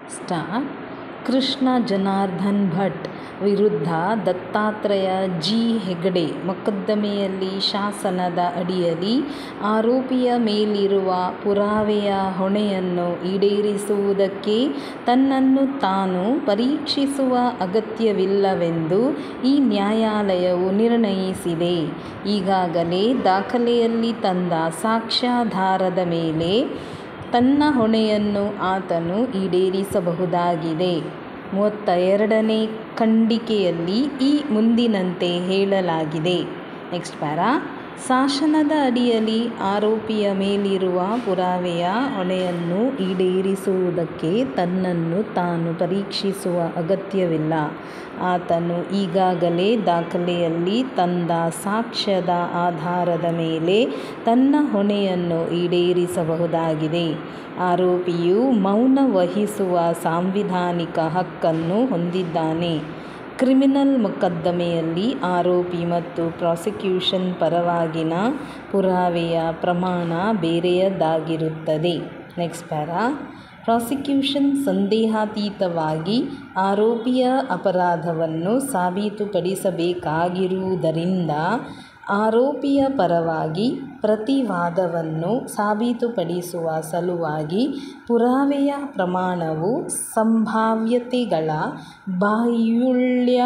star Krishna Janardhan Bhat ವಿರುದ್ಧ Dattatreya G Hegde ಮೊಕದ್ದಮೆಯಲ್ಲಿ ಶಾಸನದ ಅಡಿಯಲ್ಲಿ ಆರೋಪಿಯ ಮೇಲಿರುವ ಪುರಾವೆಯ ಹೊಣೆಯನ್ನು ಈಡೇರಿಸುವುದಕ್ಕೆ ತನ್ನನ್ನು ತಾನು ಪರೀಕ್ಷಿಸುವ ಅಗತ್ಯವಿಲ್ಲವೆಂದು ಈ ನ್ಯಾಯಾಲಯವು ನಿರ್ಣಯಿಸಿದೆ ಈಗಾಗಲೇ ದಾಖಲೆಯಲ್ಲಿ ತಂದ ಸಾಕ್ಷ್ಯಾಧಾರದ ಮೇಲೆ ತನ್ನ ಹೊಣೆಯನ್ನು ಆತನು ಈಡೇರಿಸಬಹುದಾಗಿದೆ ಮೂವತ್ತ ಎರಡನೇ ಖಂಡಿಕೆಯಲ್ಲಿ ಈ ಮುಂದಿನಂತೆ ಹೇಳಲಾಗಿದೆ ನೆಕ್ಸ್ಟ್ ಪ್ಯಾರಾ ಶಾಸನದ ಅಡಿಯಲ್ಲಿ ಆರೋಪಿಯ ಮೇಲಿರುವ ಪುರಾವೆಯ ಹೊಣೆಯನ್ನು ಈಡೇರಿಸುವುದಕ್ಕೆ ತನ್ನನ್ನು ತಾನು ಪರೀಕ್ಷಿಸುವ ಅಗತ್ಯವಿಲ್ಲ ಆತನು ಈಗಾಗಲೇ ದಾಖಲೆಯಲ್ಲಿ ತಂದ ಸಾಕ್ಷ್ಯದ ಆಧಾರದ ಮೇಲೆ ತನ್ನ ಹೊಣೆಯನ್ನು ಈಡೇರಿಸಬಹುದಾಗಿದೆ ಆರೋಪಿಯು ಮೌನ ವಹಿಸುವ ಸಾಂವಿಧಾನಿಕ ಹಕ್ಕನ್ನು ಹೊಂದಿದ್ದಾನೆ ಕ್ರಿಮಿನಲ್ ಮೊಕದ್ದಮೆಯಲ್ಲಿ ಆರೋಪಿ ಮತ್ತು ಪ್ರಾಸಿಕ್ಯೂಷನ್ ಪರವಾಗಿನ ಪುರಾವೆಯ ಪ್ರಮಾಣ ಬೇರೆಯದಾಗಿರುತ್ತದೆ ನೆಕ್ಸ್ಟ್ ಪ್ಯಾರಾ ಪ್ರಾಸಿಕ್ಯೂಷನ್ ಸಂದೇಹಾತೀತವಾಗಿ ಆರೋಪಿಯ ಅಪರಾಧವನ್ನು ಸಾಬೀತುಪಡಿಸಬೇಕಾಗಿರುವುದರಿಂದ ಆರೋಪಿಯ ಪರವಾಗಿ ಪ್ರತಿವಾದವನ್ನು ಸಾಬೀತುಪಡಿಸುವ ಸಲುವಾಗಿ ಪುರಾವೆಯ ಪ್ರಮಾಣವು ಸಂಭಾವ್ಯತೆಗಳ ಬಾಹುಳ್ಯ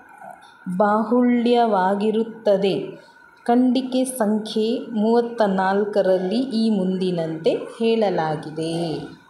ಬಾಹುಳ್ಯವಾಗಿರುತ್ತದೆ ಖಂಡಿಕೆ ಸಂಖ್ಯೆ ಮೂವತ್ತ ನಾಲ್ಕರಲ್ಲಿ ಈ ಮುಂದಿನಂತೆ ಹೇಳಲಾಗಿದೆ